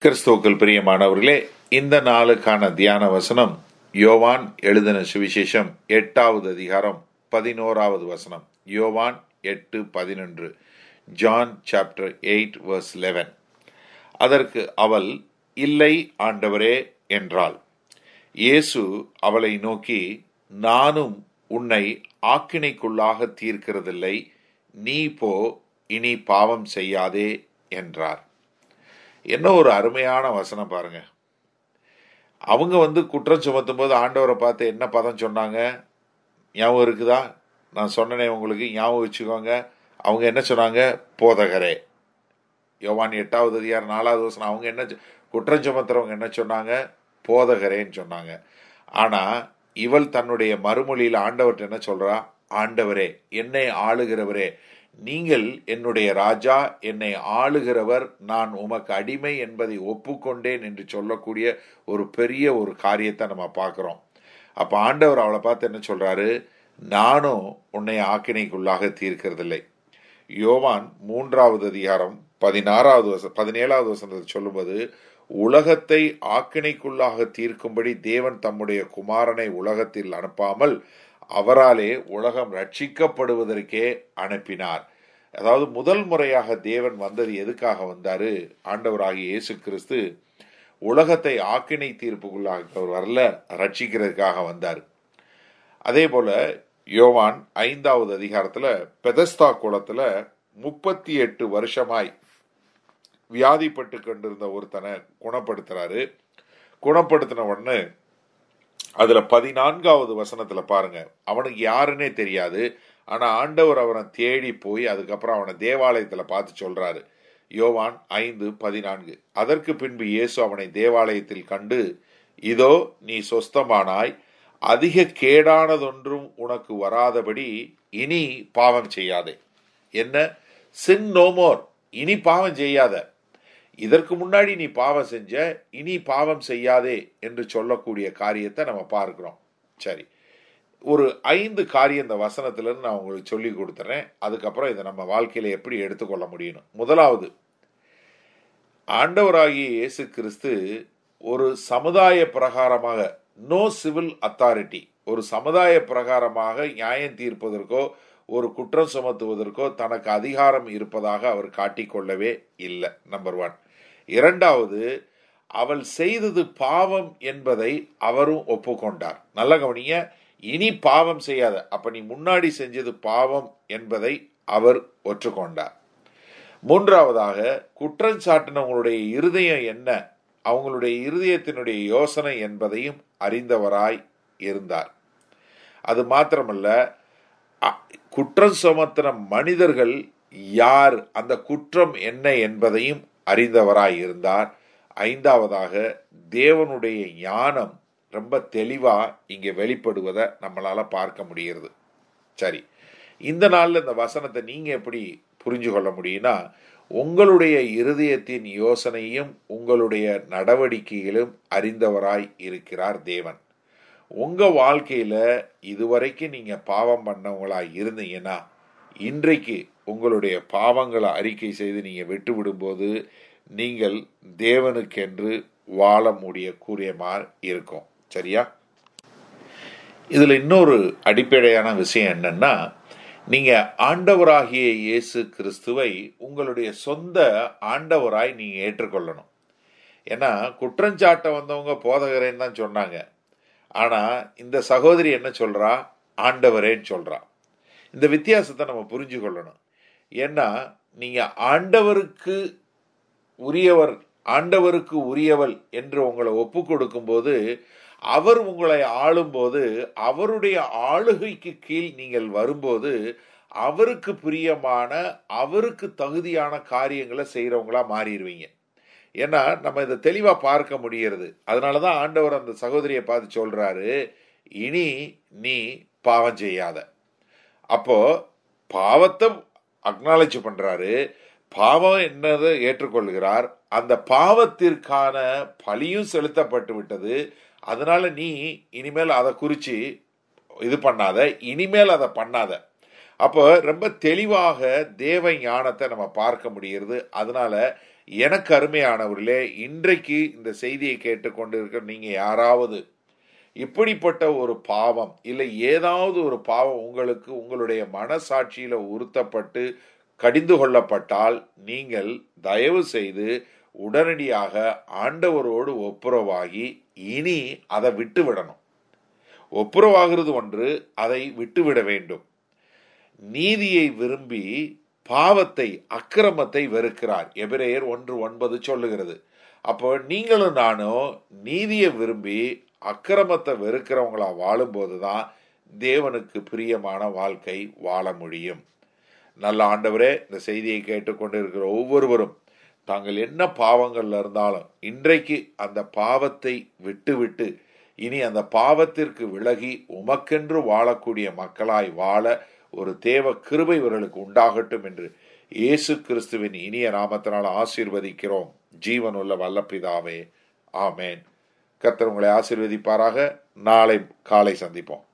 கிறிஸ்துவுக்கள் பிரியமானவர்களே இந்த நாளுக்கான தியான வசனம் யோவான் எழுதின சுவிசேஷம் எட்டாவது அதிகாரம் பதினோராவது வசனம் யோவான் எட்டு பதினொன்று John chapter eight verse eleven அதற்கு அவள் இல்லை ஆண்டவரே என்றாள் இயேசு அவளை நோக்கி நானும் உன்னை ஆக்கினைக்குள்ளாக தீர்க்கிறதில்லை நீ போ இனி பாவம் செய்யாதே என்றார் என்ன ஒரு அருமையான வசனம் பாருங்க அவங்க வந்து குற்றம் சுமத்தும் போது ஆண்டவரை பார்த்து என்ன பதம் சொன்னாங்க ஞாபகம் இருக்குதா நான் சொன்னனே உங்களுக்கு ஞாபகம் வச்சுக்கோங்க அவங்க என்ன சொன்னாங்க போதகரே யோவான் எட்டாவது அதிகாரம் நாலாவது வசனம் அவங்க என்ன சொ- குற்றம் சுமத்துறவங்க என்ன சொன்னாங்க போதகரேன்னு சொன்னாங்க ஆனா இவள் தன்னுடைய மறுமொழியில் ஆண்டவர்கிட்ட என்ன சொல்றா ஆண்டவரே என்னை ஆளுகிறவரே நீங்கள் என்னுடைய ராஜா என்னை ஆளுகிறவர் நான் உமக்கு அடிமை என்பதை ஒப்புக்கொண்டேன் என்று சொல்லக்கூடிய ஒரு பெரிய ஒரு காரியத்தை நம்ம பார்க்கிறோம் அப்ப ஆண்டவர் அவளை பார்த்து என்ன சொல்றாரு நானும் உன்னை ஆக்கினைக்குள்ளாக தீர்க்கிறதில்லை யோவான் மூன்றாவது அதிகாரம் பதினாறாவது வச பதினேழாவது வசனத்தை சொல்லும்போது உலகத்தை ஆக்கினைக்குள்ளாக தீர்க்கும்படி தேவன் தம்முடைய குமாரனை உலகத்தில் அனுப்பாமல் அவராலே உலகம் ரட்சிக்கப்படுவதற்கே அனுப்பினார் அதாவது முதல் முறையாக தேவன் வந்தது எதுக்காக வந்தாரு ஆண்டவராகிய இயேசு கிறிஸ்து உலகத்தை ஆக்கினை தீர்ப்புக்குள்ளாக அவர் வரல ரட்சிக்கிறதுக்காக வந்தார் அதே போல யோவான் ஐந்தாவது அதிகாரத்துல பெதஸ்தா குளத்துல முப்பத்தி எட்டு வருஷமாய் வியாதிப்பட்டு கொண்டிருந்த ஒருத்தனை குணப்படுத்துறாரு குணப்படுத்தின உடனே அதுல பதினான்காவது வசனத்துல பாருங்க அவனுக்கு யாருன்னே தெரியாது ஆனா ஆண்டவர் அவனை தேடி போய் அதுக்கப்புறம் அவனை தேவாலயத்துல பார்த்து சொல்றாரு யோவான் ஐந்து பதினான்கு அதற்கு பின்பு இயேசு அவனை தேவாலயத்தில் கண்டு இதோ நீ சொஸ்தமானாய் அதிக கேடானதொன்றும் உனக்கு வராதபடி இனி பாவம் செய்யாதே என்ன சின் நோமோர் இனி பாவம் செய்யாத இதற்கு முன்னாடி நீ பாவம் செஞ்ச இனி பாவம் செய்யாதே என்று சொல்லக்கூடிய காரியத்தை நம்ம பார்க்கிறோம் சரி ஒரு ஐந்து காரியம் இந்த வசனத்துல இருந்து நான் உங்களுக்கு சொல்லி கொடுத்துறேன் அதுக்கப்புறம் இதை நம்ம வாழ்க்கையில எப்படி எடுத்துக்கொள்ள முடியும் முதலாவது ஆண்டவராகிய இயேசு கிறிஸ்து ஒரு சமுதாய பிரகாரமாக நோ சிவில் அத்தாரிட்டி ஒரு சமுதாய பிரகாரமாக நியாயம் தீர்ப்பதற்கோ ஒரு குற்றம் சுமத்துவதற்கோ தனக்கு அதிகாரம் இருப்பதாக அவர் காட்டிக்கொள்ளவே இல்லை நம்பர் ஒன் இரண்டாவது அவள் செய்தது பாவம் என்பதை அவரும் ஒப்புக்கொண்டார் நல்ல கவனிங்க இனி பாவம் செய்யாத அப்ப நீ முன்னாடி செஞ்சது பாவம் என்பதை அவர் ஒற்றுக்கொண்டார் மூன்றாவதாக குற்றம் சாட்டினவங்களுடைய இருதயம் என்ன அவங்களுடைய இருதயத்தினுடைய யோசனை என்பதையும் அறிந்தவராய் இருந்தார் அது மாத்திரமல்ல அ- குற்றம் சுமத்தின மனிதர்கள் யார் அந்த குற்றம் என்ன என்பதையும் அறிந்தவராய் இருந்தார் ஐந்தாவதாக தேவனுடைய ஞானம் ரொம்ப தெளிவா இங்கே வெளிப்படுவதை நம்மளால பார்க்க முடிகிறது சரி இந்த நாள்ல இந்த வசனத்தை நீங்க எப்படி புரிஞ்சு கொள்ள முடியும்னா உங்களுடைய இருதயத்தின் யோசனையும் உங்களுடைய நடவடிக்கைகளும் அறிந்தவராய் இருக்கிறார் தேவன் உங்க வாழ்க்கையில இதுவரைக்கும் நீங்க பாவம் பண்ணவங்களா இருந்தீங்கன்னா இன்றைக்கு உங்களுடைய பாவங்களை அறிக்கை செய்து நீங்க விட்டு விடும்போது நீங்கள் தேவனுக்கென்று வாழ முடிய கூறியமாறு இருக்கும் சரியா இதுல இன்னொரு அடிப்படையான விஷயம் என்னன்னா நீங்க ஆண்டவராகிய இயேசு கிறிஸ்துவை உங்களுடைய சொந்த ஆண்டவராய் நீங்க ஏற்றுக்கொள்ளணும் ஏன்னா குற்றஞ்சாட்ட வந்தவங்க போதகரேன்னு தான் சொன்னாங்க ஆனா இந்த சகோதரி என்ன சொல்றா ஆண்டவரேன்னு சொல்றா இந்த வித்தியாசத்தை நம்ம புரிஞ்சு கொள்ளணும் ஏன்னா நீங்க ஆண்டவருக்கு உரியவர் ஆண்டவருக்கு உரியவள் என்று உங்களை ஒப்பு கொடுக்கும்போது அவர் உங்களை ஆளும்போது அவருடைய ஆளுகைக்கு கீழ் நீங்கள் வரும்போது அவருக்கு பிரியமான அவருக்கு தகுதியான காரியங்களை செய்கிறவங்களா மாறிடுவீங்க ஏன்னா நம்ம இதை தெளிவாக பார்க்க முடிகிறது அதனால தான் ஆண்டவர் அந்த சகோதரியை பார்த்து சொல்றாரு இனி நீ பாவம் செய்யாத அப்போ பாவத்தை அக்னாலேஜ் பண்றாரு பாவம் என்னதை ஏற்றுக்கொள்கிறார் அந்த பாவத்திற்கான பலியும் செலுத்தப்பட்டு விட்டது அதனால நீ இனிமேல் அதை குறிச்சு இது பண்ணாத இனிமேல் அதை பண்ணாத அப்போ ரொம்ப தெளிவாக தேவ ஞானத்தை நம்ம பார்க்க முடிகிறது அதனால எனக்கு அருமையானவர்களே இன்றைக்கு இந்த செய்தியை கேட்டுக்கொண்டிருக்கிற நீங்க யாராவது இப்படிப்பட்ட ஒரு பாவம் இல்லை ஏதாவது ஒரு பாவம் உங்களுக்கு உங்களுடைய மனசாட்சியில உறுத்தப்பட்டு கடிந்து கொள்ளப்பட்டால் நீங்கள் தயவு செய்து உடனடியாக ஆண்டவரோடு ஒப்புரவாகி இனி அதை விட்டு விடணும் ஒப்புரவாகிறது ஒன்று அதை விட்டுவிட வேண்டும் நீதியை விரும்பி பாவத்தை அக்கிரமத்தை வெறுக்கிறார் எபிரேயர் ஒன்று ஒன்பது சொல்லுகிறது அப்போ நீங்களும் நானும் நீதியை விரும்பி அக்கிரமத்தை வெறுக்கிறவங்களா வாழும்போது தான் தேவனுக்கு பிரியமான வாழ்க்கை வாழ முடியும் நல்ல ஆண்டவரே இந்த செய்தியை கேட்டுக்கொண்டிருக்கிற ஒவ்வொருவரும் தாங்கள் என்ன பாவங்கள்ல இருந்தாலும் இன்றைக்கு அந்த பாவத்தை விட்டுவிட்டு இனி அந்த பாவத்திற்கு விலகி உமக்கென்று வாழக்கூடிய மக்களாய் வாழ ஒரு தேவ கிருபை இவர்களுக்கு உண்டாகட்டும் என்று இயேசு கிறிஸ்துவின் இனிய நாமத்தினால் ஆசீர்வதிக்கிறோம் ஜீவனுள்ள வல்லப்பிதாவே ஆமேன் கர்த்தர் உங்களை ஆசீர்வதிப்பாராக நாளை காலை சந்திப்போம்